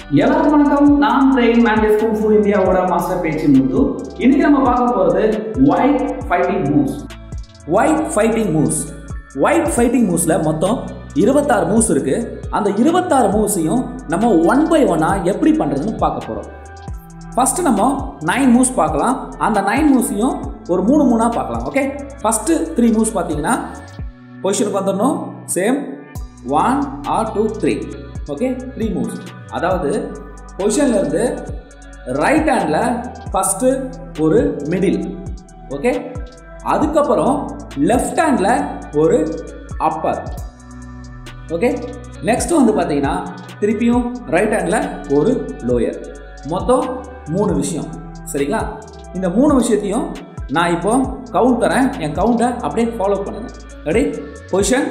எல்லாருக்கும் வணக்கம் நான் பிரெயின் மேண்டேஸ் குங்ஃபு இந்தியாவோட மாஸ்டர் பேச்சு முத்து இன்னைக்கு நம்ம பார்க்க போறது white fighting moves white fighting moves white fighting மூவ்ஸில் மொத்தம் இருபத்தாறு மூவ்ஸ் இருக்கு அந்த இருபத்தாறு மூவ்ஸையும் நம்ம ஒன் பை ஒன்னாக எப்படி பண்ணுறதுன்னு பார்க்க போகிறோம் ஃபஸ்ட்டு நம்ம நைன் மூவ்ஸ் பார்க்கலாம் அந்த நைன் மூவ்ஸையும் ஒரு மூணு மூணாக பார்க்கலாம் ஓகே ஃபஸ்ட்டு த்ரீ மூவ்ஸ் பார்த்தீங்கன்னா பொசிஷனுக்கு வந்துடணும் same one or two three okay three moves அதாவது பொசிஷன்லேருந்து ரைட் ஹேண்டில் ஃபஸ்ட்டு ஒரு மிடில் ஓகே அதுக்கப்புறம் லெஃப்ட் ஹேண்டில் ஒரு அப்பர் ஓகே நெக்ஸ்ட் வந்து பார்த்தீங்கன்னா திருப்பியும் ரைட் ஹேண்டில் ஒரு லோயர் மொத்தம் மூணு விஷயம் சரிங்களா இந்த மூணு விஷயத்தையும் நான் இப்போ கவுண்ட் தரேன் என் கவுண்டை அப்படியே ஃபாலோ பண்ணுங்க ready position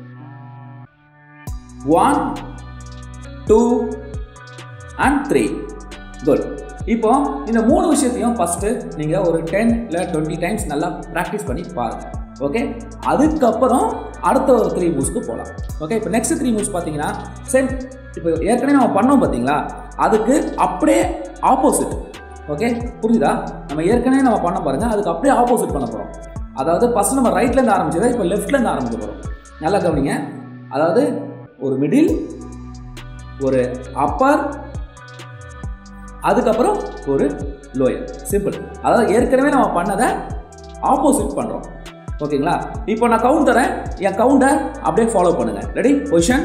one two and three good இப்போ இந்த மூணு விஷயத்தையும் ஃபஸ்ட்டு நீங்கள் ஒரு டென் இல்லை டுவெண்ட்டி டைம்ஸ் நல்லா ப்ராக்டிஸ் பண்ணி பாருங்கள் ஓகே அதுக்கப்புறம் அடுத்த ஒரு த்ரீ மூவ்ஸ்க்கு போகலாம் ஓகே இப்போ நெக்ஸ்ட் த்ரீ மூவ்ஸ் பார்த்தீங்கன்னா சேம் இப்போ ஏற்கனவே நம்ம பண்ணோம் பார்த்தீங்களா அதுக்கு அப்படியே ஆப்போசிட் ஓகே புரியுதா நம்ம ஏற்கனவே நம்ம பண்ண பாருங்க அதுக்கு அப்படியே ஆப்போசிட் பண்ண போகிறோம் அதாவது ஃபஸ்ட் நம்ம ரைட்லேருந்து ஆரம்பிச்சதை இப்போ லெஃப்ட்லேருந்து ஆரம்பிக்க போகிறோம் நல்லா கவனிங்க அதாவது ஒரு மிடில் ஒரு அப்பர் அதுக்கப்புறம் ஒரு லோயர் சிம்பிள் அதாவது ஏற்கனவே நம்ம பண்ணதை ஆப்போசிட் பண்ணுறோம் ஓகேங்களா இப்போ நான் கவுண்ட் தரேன் என் கவுண்டை அப்படியே ஃபாலோ பண்ணுங்க ready position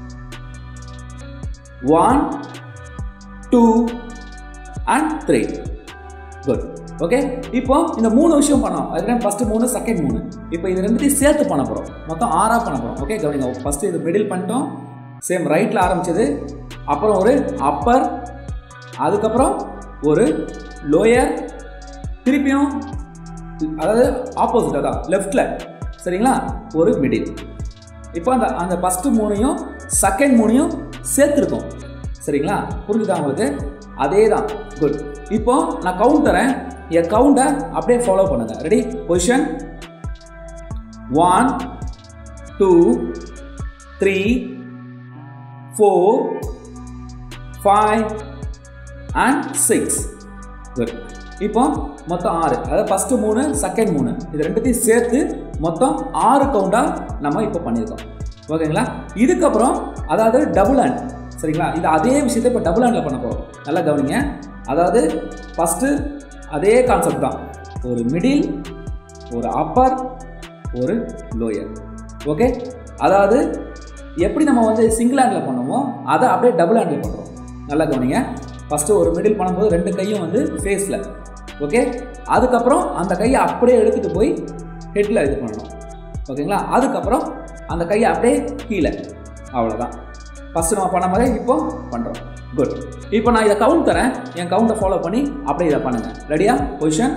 one two and three good okay இப்போ இந்த மூணு விஷயம் பண்ணோம் அதுக்கு ஃபஸ்ட்டு மூணு செகண்ட் மூணு இப்போ இது ரெண்டுத்தையும் சேர்த்து பண்ண போகிறோம் மொத்தம் ஆறாக பண்ண போகிறோம் ஓகே கவனிங்க ஃபஸ்ட்டு இது மிடில் பண்ணிட்டோம் சேம் ரைட்டில் ஆரம்பிச்சது அப்புறம் ஒரு அப்பர் அதுக்கப்புறம் ஒரு லோயர் திருப்பியும் அதாவது ஆப்போசிட் தான் லெஃப்டில் சரிங்களா ஒரு மிடில் இப்போ அந்த அந்த ஃபஸ்ட்டு மூணையும் செகண்ட் மூணையும் சேர்த்துருக்கோம் சரிங்களா புரிஞ்சுதா உங்களுக்கு அதே தான் குட் இப்போ நான் கவுண்ட் தரேன் என் கவுண்டை அப்படியே ஃபாலோ பண்ணுங்க ready position one two three four five and six good இப்போ மொத்தம் ஆறு அதாவது ஃபஸ்ட்டு மூணு செகண்ட் மூணு இது ரெண்டுத்தையும் சேர்த்து மொத்தம் ஆறு கவுண்டாக நம்ம இப்போ பண்ணியிருக்கோம் ஓகேங்களா இதுக்கப்புறம் அதாவது டபுள் ஹேண்ட் சரிங்களா இது அதே விஷயத்தை இப்போ டபுள் ஹேண்டில் பண்ண போகிறோம் நல்லா கவனிங்க அதாவது ஃபஸ்ட்டு அதே கான்செப்ட் தான் ஒரு மிடில் ஒரு அப்பர் ஒரு லோயர் ஓகே அதாவது எப்படி நம்ம வந்து சிங்கிள் ஹேண்டில் பண்ணுமோ அதை அப்படியே டபுள் ஹேண்டில் பண்ணுறோம் நல்லா கவனிங்க ஃபஸ்ட்டு ஒரு மிடில் பண்ணும்போது ரெண்டு கையும் வந்து ஃபேஸில் ஓகே அதுக்கப்புறம் அந்த கையை அப்படியே எடுத்துகிட்டு போய் ஹெட்டில் இது பண்ணணும் ஓகேங்களா அதுக்கப்புறம் அந்த கையை அப்படியே கீழே அவ்வளோதான் ஃபஸ்ட்டு நம்ம பண்ண மாதிரி இப்போ பண்ணுறோம் குட் இப்போ நான் இதை கவுண்ட் தரேன் என் கவுண்டை ஃபாலோ பண்ணி அப்படியே இதை பண்ணுங்கள் ரெடியா position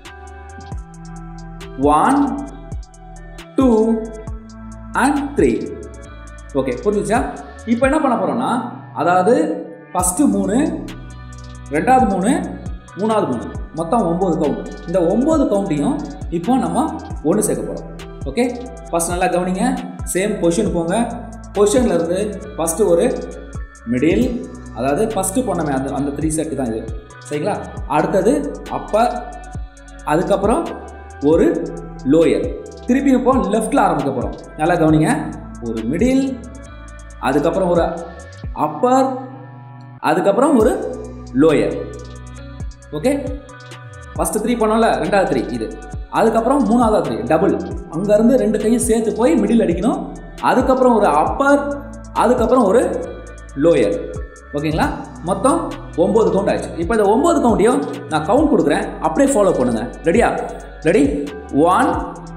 one two and three okay புரிஞ்சுச்சா இப்போ என்ன பண்ண போகிறோம்னா அதாவது ஃபஸ்ட்டு மூணு ரெண்டாவது மூணு மூணாவது மூணு மொத்தம் ஒம்பது கவுண்ட் இந்த ஒம்பது கவுண்ட்டையும் இப்போ நம்ம ஒன்று சேர்க்க போகிறோம் ஓகே ஃபஸ்ட் நல்லா கவனிங்க சேம் பொசிஷன் போங்க பொசிஷனில் இருந்து ஃபஸ்ட்டு ஒரு மிடில் அதாவது ஃபஸ்ட்டு பண்ணமே அந்த அந்த த்ரீ செட்டு தான் இது சரிங்களா அடுத்தது அப்போ அதுக்கப்புறம் ஒரு லோயர் திருப்பி இப்போ லெஃப்டில் ஆரம்பிக்க போகிறோம் நல்லா கவனிங்க ஒரு மிடில் அதுக்கப்புறம் ஒரு அப்பர் அதுக்கப்புறம் ஒரு லோயர் ஓகே ஃபஸ்ட்டு த்ரீ பண்ணோம்ல ரெண்டாவது த்ரீ இது அதுக்கப்புறம் மூணாவது த்ரீ டபுள் அங்கேருந்து ரெண்டு கையும் சேர்த்து போய் மிடில் அடிக்கணும் அதுக்கப்புறம் ஒரு அப்பர் அதுக்கப்புறம் ஒரு லோயர் ஓகேங்களா மொத்தம் ஒம்பது கவுண்ட் ஆயிடுச்சு இப்போ இந்த ஒம்பது கவுண்ட்டையும் நான் கவுண்ட் கொடுக்குறேன் அப்படியே ஃபாலோ பண்ணுங்க ரெடியா ready one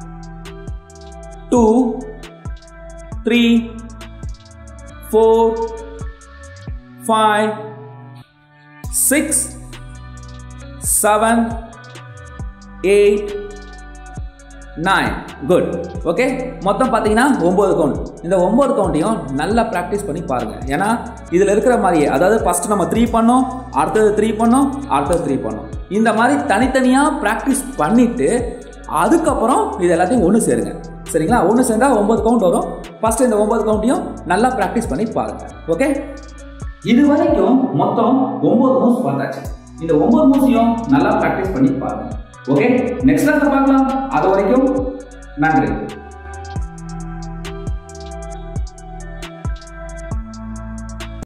two three four five six seven eight nine good okay மொத்தம் பார்த்தீங்கன்னா ஒம்பது கவுண்ட் இந்த ஒம்பது கவுண்ட்டையும் நல்லா ப்ராக்டிஸ் பண்ணி பாருங்கள் ஏன்னா இதில் இருக்கிற மாதிரியே அதாவது ஃபஸ்ட்டு நம்ம த்ரீ பண்ணோம் அடுத்தது த்ரீ பண்ணோம் அடுத்தது த்ரீ பண்ணோம் இந்த மாதிரி தனித்தனியாக ப்ராக்டிஸ் பண்ணிவிட்டு அதுக்கப்புறம் இது எல்லாத்தையும் ஒன்று சேருங்க சரிங்களா ஒன்று சேர்ந்தால் ஒம்பது கவுண்ட் வரும் ஃபஸ்ட்டு இந்த ஒம்பது கவுண்ட்டையும் நல்லா ப்ராக்டிஸ் பண்ணி பாருங்கள் ஓகே இது வரைக்கும் மொத்தம் ஒன்பது மூவ்ஸ் பார்த்தாச்சு இந்த ஒன்பது மூவ்ஸையும் நல்லா ப்ராக்டிஸ் பண்ணி பாருங்க ஓகே நெக்ஸ்ட் கிளாஸ்ல பார்க்கலாம் அது வரைக்கும் நன்றி